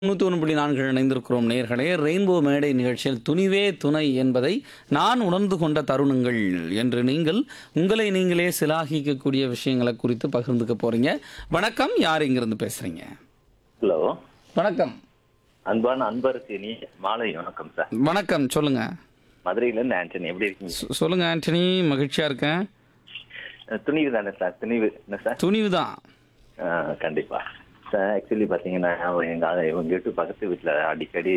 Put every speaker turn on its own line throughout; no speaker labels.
நூற்றி ஒன்று புள்ளி நான்கு இணைந்திருக்கிறோம் நேர்களே ரெயின்போ மேடை நிகழ்ச்சியில் துணிவே துணை என்பதை நான் உணர்ந்து கொண்ட தருணங்கள் என்று நீங்கள் உங்களை நீங்களே சிலாகிக்கக்கூடிய விஷயங்களை குறித்து பகிர்ந்துக்க போறீங்க வணக்கம் யார் இங்கிருந்து பேசுறீங்க
ஹலோ
வணக்கம்
அன்பான அன்பருக்கு நீ மாலை வணக்கம் சார்
வணக்கம் சொல்லுங்க
மதுரையில இருந்து ஆண்டனி எப்படி இருக்கீங்க
சொ- சொல்லுங்க ஆண்டனி மகிழ்ச்சியா இருக்கேன்
அஹ் துணிவு தானே சார் துணிவு என்ன சார்
துணிவு தான்
அஹ் கண்டிப்பா சார் ஆக்சுவலி பாத்தீங்கன்னா எங்க ஆ- இவங்க வீட்டு பக்கத்து வீட்டுல அடிக்கடி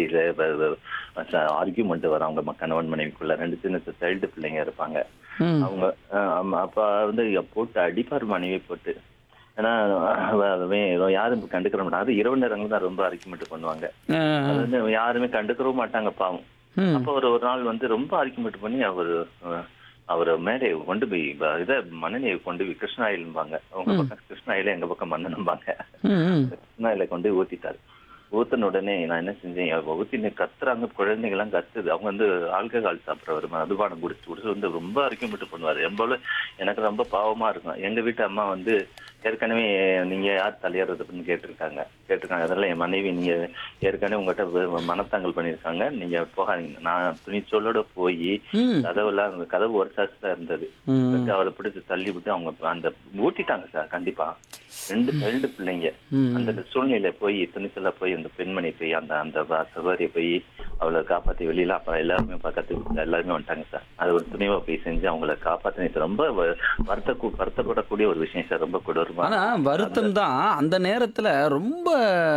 ஆர்கியூமெண்ட் வரும் அவங்க ம- கணவன் மனைவிக்குள்ள ரெண்டு சின்ன சைல்டு பிள்ளைங்க இருப்பாங்க
ம்
அவங்க அஹ் ஆமா, அப்ப வந்து போட்டு அடிப்பார் மனைவி போட்டு ஏன்னா அவ- அவன் யாரும் கண்டுக்கிற மாட்டாங்க அது இரவு நேரங்கள் தான் ரொம்ப ஆர்கியூமெண்ட் பண்ணுவாங்க
அஹ்,
அது வந்து யாருமே கண்டுக்கிறவும் மாட்டாங்க பாவம்
ம்
அப்ப ஒரு ஒரு நாள் வந்து ரொம்ப ஆர்குமெண்ட் பண்ணி அவர் அவர் மேலே கொண்டு போய் ப- இத மண்ணெண்ணெயை கொண்டு போய் கிருஷ்ணாயில்பாங்க அவங்க பக்கம் கிருஷ்ணாயில எங்க பக்கம் மண்ணெண்பாங்க
ம், ம்
கிருஷ்ணாயில கொண்டு போய் ஊத்திட்டாரு ஊத்தின உடனே நான் என்ன செஞ்சேன் அவ ஊத்தின கத்துறாங்க குழந்தைங்க எல்லாம் கத்துது அவங்க வந்து ஆல்கஹால் சாப்பிட்றவர் மதுபானம் குடிச்சு குடிச்சு வந்து ரொம்ப ஆர்குமெண்ட் பண்ணுவாரு எம்போல எனக்கு ரொம்ப பாவமா இருக்கும் எங்க வீட்டு அம்மா வந்து ஏற்கனவே நீங்க யார் தலையறதுன்னு கேட்டிருக்காங்க கேட்டிருக்காங்க அதெல்லாம் என் மனைவி நீங்க ஏற்கனவே உங்ககிட்ட வ- மனத்தாங்கல் பண்ணியிருக்காங்க நீங்க போகாதீங்க நான் துணிச்சொல்லோட போய்
ம்
கதவுலாம் அந்த கதவு ஒரு சாஸ் தான் இருந்தது
ம்
அவரை பிடிச்சு தள்ளி விட்டு அவங்க அந்த ஊட்டிட்டாங்க சார் கண்டிப்பா ரெண்டு ரெண்டு பிள்ளைங்க
ம்.
அந்த சூழ்நிலையில போய் துணிச்சலா போய் அந்த பெண்மணி போய் அந்த அந்த வ- சவாரியை போய் அவளை காப்பாத்தி வெளியில அப்புறம் எல்லாருமே பக்கத்து வீட்டுல எல்லாருமே வந்துட்டாங்க சார் அது ஒரு துணிவா போய் செஞ்சு அவங்கள காப்பாத்தினது ரொம்ப வ- வருத்த வருத்தப்படக்கூடிய ஒரு விஷயம் சார் ரொம்ப கொடூரமா
ஆனா வருத்தம் தான் அந்த நேரத்துல ரொம்ப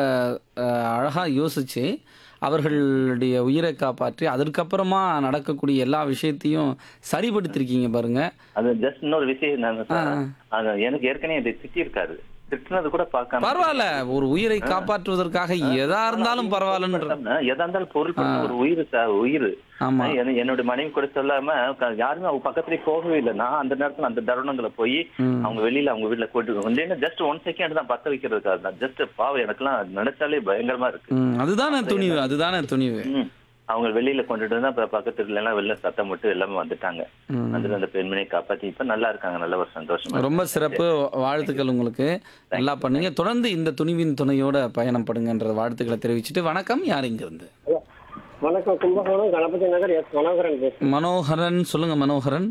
அஹ், அழகா யோசிச்சு அவர்களுடைய உயிரை காப்பாற்றி அதற்கப்புறமா நடக்கக்கூடிய எல்லா விஷயத்தையும் சரிப்படுத்திருக்கீங்க பாருங்க
அது ஜஸ்ட் இன்னொரு விஷயம் என்னன்னு சார் அது எனக்கு ஏற்கனவே இதை திட்டிருக்காரு திட்டினது கூட பார்க்காம
பரவாயில்ல ஒரு உயிரை காப்பாற்றுவதற்காக எதா இருந்தாலும் பரவாயில்லன்ற
பரவாயில்ல எதா இருந்தாலும் பொருள் பண்ண ஒரு உயிர் சார் உயிர்
ஆமா
என்ன- என்னோட மனைவி கூட சொல்லாம க- யாருமே அவங்க பக்கத்துலயே போகவே இல்லை நான் அந்த நேரத்துல அந்த தருணங்களை போய்
ம்.
அவங்க வெளியில அவங்க வீட்டுல கூட்டு ஜஸ்ட் ஒன் செகண்ட் தான் பத்த வைக்கிறதுக்காக தான் ஜஸ்ட் பாவம் எனக்குலாம் நினைச்சாலே பயங்கரமா இருக்கு
ம், அதுதானே துணிவு அதுதானே துணிவு
ம். அவங்க வெளியில கொண்டுட்டு வந்து அப்புறம் பக்கத்து வீட்டுல எல்லாம் வெளில சத்தம் போட்டு எல்லாமே வந்துட்டாங்க
ம்.
அதுல அந்த பெண்மணியை காப்பாத்தி இப்ப நல்லா இருக்காங்க நல்ல ஒரு சந்தோஷமா
ரொம்ப சிறப்பு வாழ்த்துக்கள் உங்களுக்கு நல்லா பண்ணுங்க தொடர்ந்து இந்த துணிவின் துணையோட பயணம் படுங்கன்ற வாழ்த்துக்களை தெரிவிச்சுட்டு வணக்கம் யார் இங்க இருந்து
வணக்கம் கும்பகோணம் கணபதி நகர் எஸ் மனோகரன் பேசுறேன்
மனோகரன் சொல்லுங்க மனோகரன்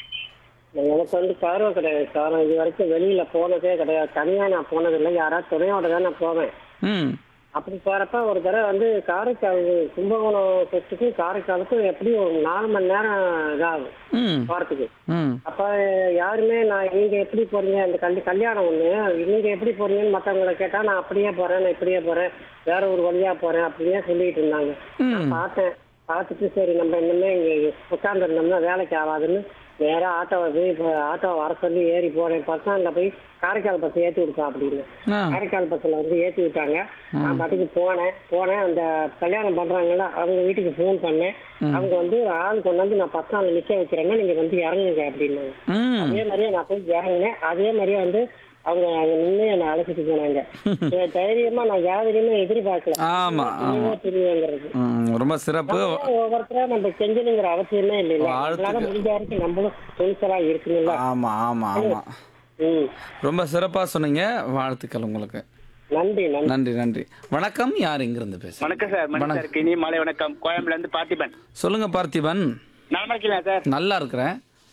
எனக்கு வந்து காரம் கிடையாது காரம் இது வரைக்கும் வெளியில போனதே கிடையாது தனியா நான் போனதில்லை யாராவது துணையோட தான் நான் போவேன்
ம்
அப்படி போறப்ப ஒரு தடவை வந்து காரைக்கால் கும்பகோணம் செட்டுக்கும் காரைக்காலுக்கும் எப்படியும் ஒரு நாலு மணி நேரம் இதாகும்
ம்
போறதுக்கு
ம்
அப்ப யாருமே நான் நீங்க எப்படி போறீங்க அந்த கல்வி கல்யாணம் ஒண்ணு நீங்க எப்படி போறீங்கன்னு மத்தவங்களை கேட்டா நான் அப்படியே போறேன் நான் இப்படியே போறேன் வேற ஒரு வழியா போறேன் அப்படியே சொல்லிட்டு இருந்தாங்க நான் பார்த்தேன் பார்த்துட்டு சரி நம்ம இன்னுமே இங்க உட்கார்ந்து இருந்தோம்னா வேலைக்கு ஆகாதுன்னு நேரா ஆட்டோவை போய் இப்போ ஆட்டோவை வர சொல்லி ஏறி போறேன் பஸ் ஸ்டாண்ட்ல போய் காரைக்கால் பஸ் ஏத்தி விடுப்பா அப்படின்னு
ஆ
காரைக்கால் பஸ்ல வந்து ஏத்தி விட்டாங்க நான் பாட்டுக்கு போனேன் போனேன் அந்த கல்யாணம் பண்றாங்கல்ல அவங்க வீட்டுக்கு ஃபோன் பண்ணேன் அவங்க வந்து ஆள் கொண்டு வந்து நான் பஸ் ஸ்டாண்ட்ல நிக்க வைக்கிறேன்னா நீங்க வந்து இறங்குங்க அப்படின்னாங்க
ம்
அதே மாதிரியே நான் போய் இறங்கினேன் அதே மாதிரியே வந்து அவங்க அங்க நின்று என்னை அழைச்சிட்டு போனாங்க என் தைரியமா நான் யாரையுமே எதிர்பார்க்கல
ஆமா ஆமா
தெரியுங்கிறது
ம் ரொம்ப சிறப்பு
ஒவ்வொருத்தரா நம்ம செஞ்சணுங்கிற அவசியமே இல்லை
வாழ்த்துக்கள்.
நம்மளால முடிஞ்ச வரைக்கும் நம்மளும் துணிச்சலா இருக்கணும்ல
ஆமா ஆமா ஆமா
ம்
ரொம்ப சிறப்பா சொன்னீங்க வாழ்த்துக்கள் உங்களுக்கு
நன்றி நன்றி
நன்றி நன்றி வணக்கம் யார் இங்கிருந்து பேசுறீங்க
வணக்கம் சார் மணி சார் இனி மாலை வணக்கம் கோயம்புல இருந்து பார்த்திபன்
சொல்லுங்க பார்த்திபன்
நலமா இருக்கீங்களா சார்
நல்லா இருக்கிறேன்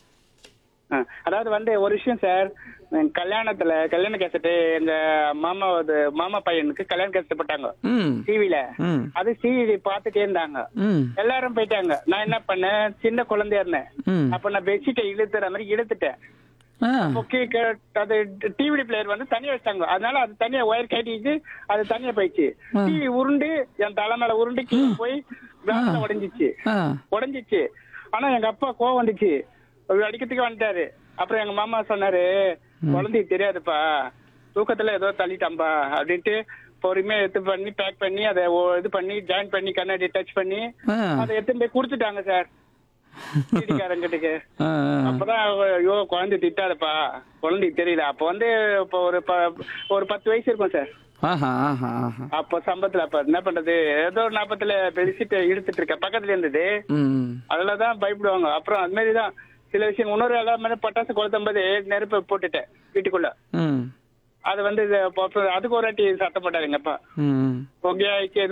ஆ, அதாவது வந்து ஒரு விஷயம் சார் உம், கல்யாணத்துல கல்யாண கேசட்டு எங்க மாமா ஒரு மாமா பையனுக்கு கல்யாண கேசட் போட்டாங்க
ம்
டிவில
ம்
அது டிவி பார்த்துட்டே இருந்தாங்க
ம்
எல்லாரும் போயிட்டாங்க நான் என்ன பண்ணேன் சின்ன குழந்தையா இருந்தேன்
ம்
அப்ப நான் பெட்ஷீட்டை இழுத்துற மாதிரி இழுத்துட்டேன்
ஆ
ஓகே அது டிவி பிளேயர் வந்து தனியா வச்சாங்க அதனால அது தனியா ஒயர் கட்டிட்டு அது தனியா போயிடுச்சு டிவி உருண்டு என் தலை மேல உருண்டு கீழே போய் கிளாஸ்ல உடைஞ்சிச்சு
ஆ
உடைஞ்சிச்சு ஆனா எங்க அப்பா கோவம் வந்துச்சு அவர் அடிக்கிறதுக்கு வந்துட்டாரு அப்புறம் எங்க மாமா சொன்னாரு குழந்தைக்கு தெரியாதுப்பா தூக்கத்துல ஏதோ தள்ளிட்டாம்பா அப்படின்ட்டு பொறுமையா எடுத்து பண்ணி பேக் பண்ணி அதை ஓ- இது பண்ணி ஜாயின் பண்ணி கண்ணாடி டச் பண்ணி
ஆ
அதை எடுத்து போய் கொடுத்துட்டாங்க சார் வீட்டுக்காரங்கிட்டுக்கு
ஆ ஆ.
அப்பதான் அவ, ஐயோ குழந்தை திட்டாதப்பா குழந்தைக்கு தெரியல அப்ப வந்து இப்போ ஒரு ப- ஒரு பத்து வயசு இருக்கும் சார்
ஆஹா ஆஹா ஆஹா
அப்ப சம்பத்துல அப்ப என்ன பண்றது ஏதோ ஒரு நாப்பத்துல பெருசிட்டு இழுத்துட்டு இருக்கேன் பக்கத்துல இருந்தது
ம்
அதுலதான் பயப்படுவாங்க அப்புறம் அது மாதிரி தான் சில விஷயம் இன்னொரு எல்லாமே பட்டாசு கொளுத்தும் போது நெருப்பு போட்டுட்டேன் வீட்டுக்குள்ள
ம்
அது வந்து இது அப்ப அதுக்கு ஒரு வாட்டி சத்தம் போட்டாரு எங்க அப்பா
ம்
புகையாய்க்கு